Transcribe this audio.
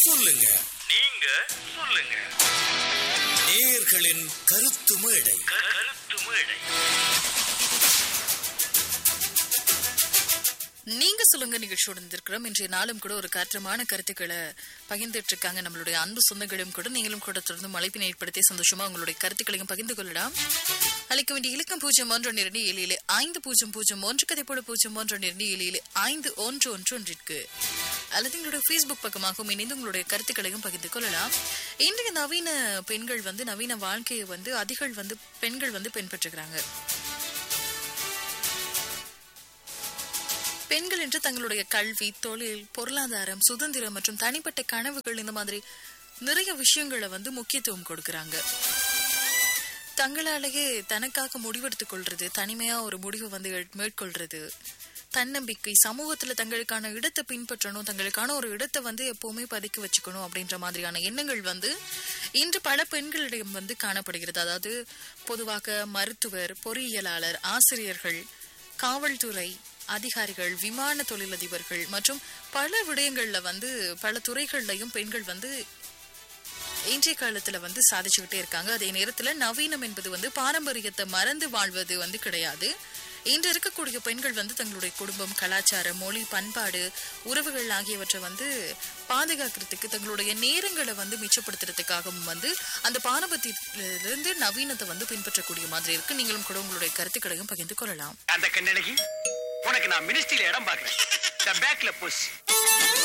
சொல்லுங்க நீங்க சொல்லுங்க நேயர்களின் கருத்து மேடை க- கருத்து மேடை நீங்க சொல்லுங்க நிகழ்ச்சியோடு இருந்திருக்கிறோம் இன்றைய நாளும் கூட ஒரு காற்றமான கருத்துக்களை பகிர்ந்துட்டு இருக்காங்க நம்மளுடைய அன்பு சொந்தங்களும் கூட நீங்களும் கூட தொடர்ந்து மழைப்பினை ஏற்படுத்தி சந்தோஷமா உங்களுடைய கருத்துக்களையும் பகிர்ந்து கொள்ளலாம் அளிக்க வேண்டிய இலக்கம் பூஜ்ஜியம் ஒன்று இரண்டு ஏழு ஏழு ஐந்து பூஜ்ஜியம் பூஜ்ஜியம் ஒன்று கதை போல பூஜ்ஜியம் ஒன்று இரண்டு ஏழு ஏழு ஐந்து ஒன்று ஒன்று ஒன்றிற்கு அல்லது எங்களுடைய ஃபேஸ்புக் பக்கமாகவும் இணைந்து உங்களுடைய கருத்துக்களையும் பகிர்ந்து கொள்ளலாம் இன்றைய நவீன பெண்கள் வந்து நவீன வாழ்க்கையை வந்து அதிகள் வந்து பெண்கள் வந்து பின்பற்றுகிறாங்க பெண்கள் என்று தங்களுடைய கல்வி தொழில் பொருளாதாரம் சுதந்திரம் மற்றும் தனிப்பட்ட கனவுகள் இந்த மாதிரி நிறைய விஷயங்களை வந்து முக்கியத்துவம் கொடுக்கறாங்க தங்களாலேயே தனக்காக முடிவெடுத்துக் கொள்றது தனிமையா ஒரு முடிவு வந்து எட்- மேற்கொள்றது தன்னம்பிக்கை சமூகத்துல தங்களுக்கான இடத்தை பின்பற்றணும் தங்களுக்கான ஒரு இடத்தை வந்து எப்பவுமே பதுக்கி வச்சுக்கணும் அப்படின்ற மாதிரியான எண்ணங்கள் வந்து இன்று பல பெண்களிடம் வந்து காணப்படுகிறது அதாவது பொதுவாக மருத்துவர் பொறியியலாளர் ஆசிரியர்கள் காவல்துறை அதிகாரிகள் விமான தொழிலதிபர்கள் மற்றும் பல விடயங்கள்ல வந்து பல துறைகள்லயும் பெண்கள் வந்து இன்றைய காலத்துல வந்து சாதிச்சுக்கிட்டே இருக்காங்க அதே நேரத்துல நவீனம் என்பது வந்து பாரம்பரியத்தை மறந்து வாழ்வது வந்து கிடையாது இன்று இருக்கக்கூடிய பெண்கள் வந்து தங்களுடைய குடும்பம் கலாச்சாரம் மொழி பண்பாடு உறவுகள் ஆகியவற்றை வந்து பாதுகாக்கிறதுக்கு தங்களுடைய நேரங்களை வந்து மிச்சப்படுத்துறதுக்காகவும் வந்து அந்த பாரம்பரியத்திலிருந்து நவீனத்தை வந்து பின்பற்றக்கூடிய மாதிரி இருக்கு நீங்களும் கூட உங்களுடைய கருத்துக்களையும் பகிர்ந்து கொள்ளலாம் அந்த கண்ணழகி உனக்கு நான் மினிஸ்ட்ரியில இடம் பாக்குறேன் பேக்ல புஷ்